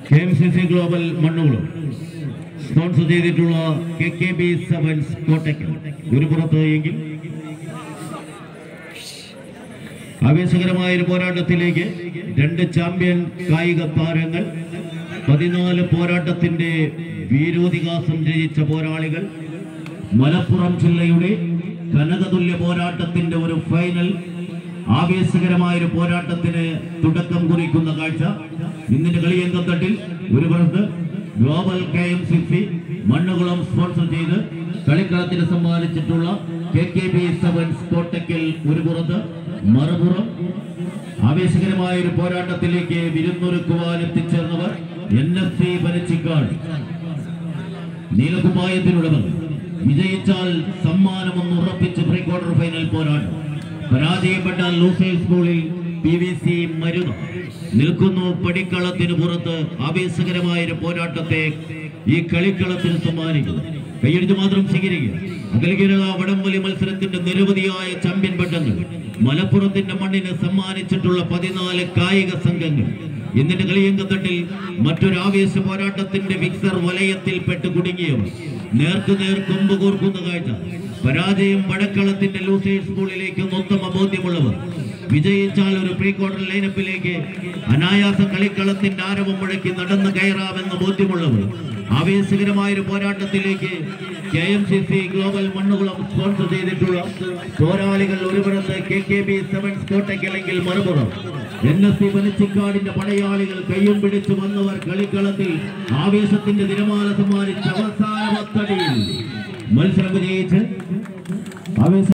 K M C C global മണ്ണുകളും sponsor ചെയ്തിട്ടുള്ള K K B sevens Kottakkal ഒരു പുറത്ത് എങ്കിൽ ആവേശകരമായ ഒരു പോരാട്ടത്തിലേക്ക് രണ്ട് ചാമ്പ്യൻ കായിക താരങ്ങൾ പതിനാല് പോരാട്ടത്തിന്റെ വീരോതിഹാസം രചിച്ച പോരാളികൾ മലപ്പുറം ജില്ലയുടെ കനകതുല്യ പോരാട്ടത്തിന്റെ ഒരു ഫൈനൽ ആവേശകരമായ ഒരു പോരാട്ടത്തിന് തുടക്കം കുറിക്കുന്ന കാഴ്ച ഇന്നിന്റെ കളിയങ്കം തട്ടിൽ ഒരു പുറത്ത് global K M C C Mannukulam sponsor ചെയ്ത് കളിക്കളത്തിന് സമ്മാനിച്ചിട്ടുള്ള K K B sevens Kottakkal ഒരു പുറത്ത് മറുപുറം ആവേശകരമായ ഒരു പോരാട്ടത്തിലേക്ക് വിരുന്നൊരുക്കുവാൻ എത്തിച്ചേർന്നവർ എൻ എഫ് സി പനച്ചിക്കാട് നീലകുപ്പായത്തിനുള്ളവർ വിജയിച്ചാൽ സമ്മാനമൊന്ന് ഉറപ്പിച്ച് പ്രീ ക്വാർട്ടർ ഫൈനൽ പോരാട്ടം പരാജയപ്പെട്ടാൽ ലൂസേഴ്സ് സ്കൂളിൽ പി വി സി മരുന്ന് നിൽക്കുന്നു പടിക്കളത്തിന് പുറത്ത് ആവേശകരമായ ഒരു പോരാട്ടത്തെ ഈ കളിക്കളത്തിന് സമ്മാനിക്കുന്നു കൈയടിച്ച് മാത്രം സ്വീകരിക്കുക അഖിലഗിര വടംവലി മത്സരത്തിന്റെ നിരവധിയായ ചാമ്പ്യൻ പട്ടങ്ങൾ മലപ്പുറത്തിന്റെ മണ്ണിന് സമ്മാനിച്ചിട്ടുള്ള പതിനാല് കായിക സംഘങ്ങൾ ഇന്നിന്റെ കളിയങ്കത്തട്ടിൽ മറ്റൊരു ആവേശ പോരാട്ടത്തിന്റെ വിക്സർ വലയത്തിൽ പെട്ട് കുടുങ്ങിയവർ നേർക്ക് നേർ കൊമ്പ് കോർക്കുന്ന കാഴ്ച പരാജയം വടക്കളത്തിന്റെ ലൂസേഴ്സ് സ്കൂളിലേക്ക് ഉത്തമ ബോധ്യമുള്ളവർ വിജയിച്ചാൽ ഒരു പ്രീ ക്വാർട്ടർ ലൈനപ്പിലേക്ക് അനായാസ കളിക്കളത്തിന്റെ ആരവം മുഴക്കി നടന്നു കയറാമെന്ന് ബോധ്യമുള്ളവർ ആവേശകരമായ ഒരു പോരാട്ടത്തിലേക്ക് K M C C global Mannukulam sponsor ചെയ്തിട്ടുള്ള പോരാളികൾ ഒരു പുറത്ത് കെ കെ ബി സെവൻസ് കോട്ടയ്ക്കല്ലെങ്കിൽ മറുപുറം എൻ എസ് സി പനച്ചിക്കാടിന്റെ പടയാളികൾ കയ്യും പിടിച്ചു വന്നവർ കളിക്കളത്തിൽ ആവേശത്തിന്റെ തിരമാല സമ്മാനിച്ച അവസാന പത്തടിയിൽ മത്സരം വിജയിച്ച് ആവേശ